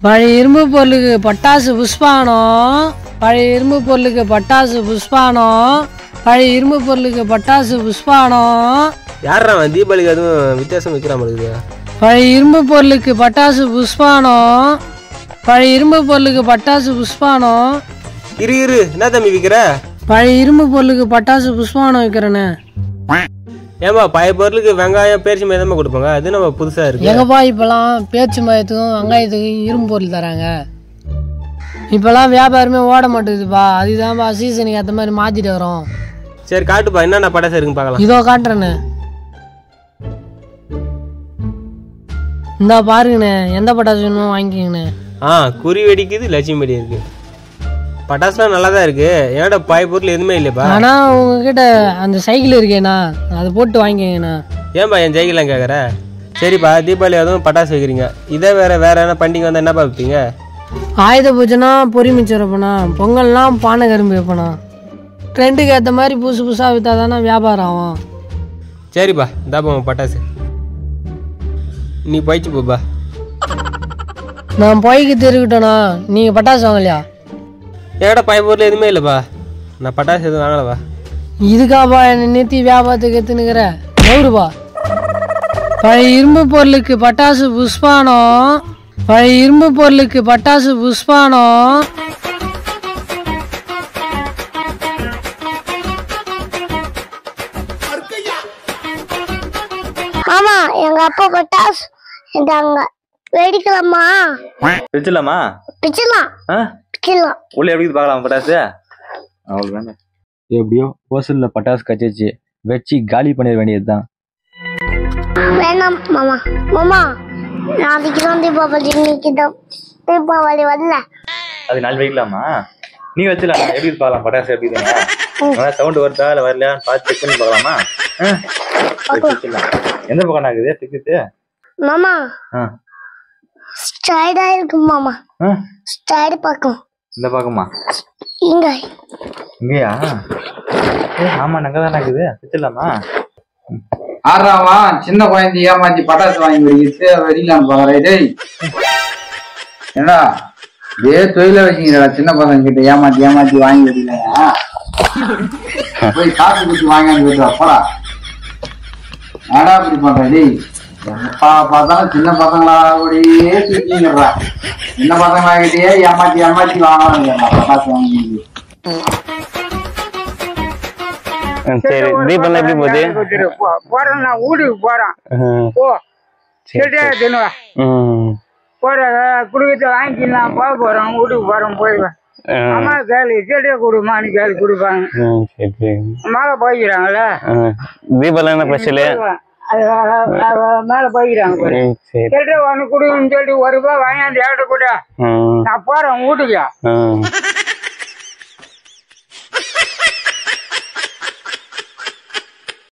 பழைய இரும்பு பொருளுக்கு பட்டாசு புஷ்பானம் பழைய இரும்பு பொருளுக்கு பட்டாசு புஷ்பானம் பழைய இரும்பு பொருளுக்கு பட்டாசு புஷ்பானம் யாரா அவன் தீபாவளிக்கு அதுவும் வித்தியாசம் வைக்கிறான் இருக்குது பழைய இரும்பு பொருளுக்கு பட்டாசு புஷ்பானம் பழைய இரும்பு பொருளுக்கு பட்டாசு புஷ்பானம் இரு இரு என்ன தம்பி விற்கிற பழைய இரும்பு பொருளுக்கு பட்டாசு புஷ்பானம் வைக்கிறேனே ஏன்பா பழைய பொருளுக்கு வெங்காயம் பேரிச்சி மைதமா கொடுப்பாங்க அது நம்ம புதுசா இருக்கு எங்கப்பா இப்போலாம் பேச்சு மயத்துக்கும் வெங்காயத்துக்கும் இரும்பு பொருள் தராங்க இப்போலாம் வியாபாரமே ஓட மாட்டேங்குதுப்பா அதுதான்ப்பா சீசனுக்கு ஏற்ற மாதிரி மாற்றிட்டு வரோம் சரி காட்டுப்பா என்னென்ன பட்டாசு இருக்குன்னு பார்க்கலாம் இதோ காட்டுறேண்ணே இந்தா பாருங்கண்ணே எந்த பட்டாசு வேணுமோ வாங்கிக்கங்கண்ணே ஆ குறி வெடிக்குது லட்சுமி வெடி இருக்கு பட்டாசுலாம் நல்லா தான் இருக்கு என்னோட பழைய பொருள் எதுவுமே இல்லைப்பா ஆனால் உங்ககிட்ட அந்த சைக்கிள் இருக்கேண்ணா அதை போட்டு வாங்கிக்கங்கண்ணா ஏன்பா என் ஜெயிக்கலாம் கேட்குற சரிப்பா தீபாவளி அதுவும் பட்டாசு வைக்கிறீங்க இதே வேற வேற என்ன பண்டிகை வந்தால் என்னப்பா வைப்பீங்க ஆயுத பூஜைனா பொறி மிச்சம் வைப்பேண்ணா பொங்கல்னால் பானை கரும்பு வைப்பேண்ணா ட்ரெண்டுக்கு ஏற்ற மாதிரி புதுசு புதுசாக விற்றா தானே வியாபாரம் ஆகும் சரிப்பா இந்தாப்பா உன் பட்டாசு நீ போயிச்சு போப்பா நான் பொய்க்கு திருக்கிட்டேண்ணா நீங்கள் பட்டாசு வாங்கலையா என்னோட பழைய பொருள் எதுவுமே இல்லைப்பா நான் பட்டாசு எதுவும் வாங்கலப்பா இதுக்காப்பா என்னை நிறுத்தி வியாபாரத்துக்கு எடுத்துனுக்கிற நூறுபா பழைய இரும்பு பொருளுக்கு பட்டாசு புஷ்பானம் பழைய இரும்பு பொருளுக்கு பட்டாசு புஷ்பானம் ஆமா எங்க அப்பா பட்டாசு இதாங்க வெடிக்கலாமா வச்சிடலாமா பிச்சலாம் ஆ பிக்கலாம் உள்ள எப்படி இருக்குது பார்க்கலாம் பட்டாசு அவளுக்கு வேண்டாம் எப்படியோ ஓசல்ல பட்டாசு கச்சிச்சு வச்சு காலி பண்ணிட வேண்டியதுதான் வேணாம் மாமா மாமா நாளைக்கு தான் தீபாவளி இன்னைக்கு தான் தீபாவளி வரல அது நாள் வைக்கலாமா நீ வச்சிடலாம் எப்படி இருக்கு பார்க்கலாம் பட்டாசு எப்படி தானே சவுண்ட் வருதா இல்லை வரலையா பார்த்து செக் பண்ணி பார்க்கலாமா ஆ, சரி, வச்சிடலாம் எந்த பக்கம் ஆகுது டிக்கெட்டு மாமா ஆ ஸ்டைடா இருக்கு மாமா ஆ ஸ்டைடு பார்க்கும் இந்த பக்கமா இங்க இங்கேயா ஏ ஆமா நங்க தானே இருக்குது வச்சிடலாமா ஆறாவா சின்ன குழந்தை ஏமாத்தி பட்டாசு வாங்கி வெடிக்கிட்டு வெடிக்கலாம் பாக்குறேன் டேய் என்னடா இதே தொழில வச்சுக்கிறா சின்ன பசங்க கிட்ட ஏமாத்தி ஏமாத்தி வாங்கி வெடிக்கலையா போய் காசு கொடுத்து வாங்கி போயிட்டு போடா ஏடா இப்படி பண்ற டேய் எப்பா பார்த்தாலும் சின்ன பசங்களா கூடயே சுத்திங்கிறா சின்ன பசங்களா கிட்டயே ஏமாத்தி ஏமாத்தி வாங்கலாம் பட்டாசு வாங்கி சரி தீபாவளி எப்படி போகுது கொடுத்துரு. போ- போறேன் நான் வீட்டுக்கு போறேன் ம், போ சரி, சரியா தின்னுவா ம், போற குடுக்கத்தை வாங்கி நான் போக போறேன் வீட்டுக்கு போறேன் போயிடுவேன் ஆ, அம்மா கேளு செடியை கொடுமான்னு கேளு கொடுப்பாங்க ம், சரி சரி மேல போய்க்கிறாங்கல்ல ஆ, தீபாவளி என்ன ஸ்பெஷலு அது அது- அது மேல போய்க்கிறாங்க பாரு. ம், சரி செடி ஒன்று கொடுன்னு சொல்லிட்டு ஒரு ரூபாய் வாங்கியாந்து ஏட்ட கூட ம், நான் போறேன் வீட்டுக்கு ம்.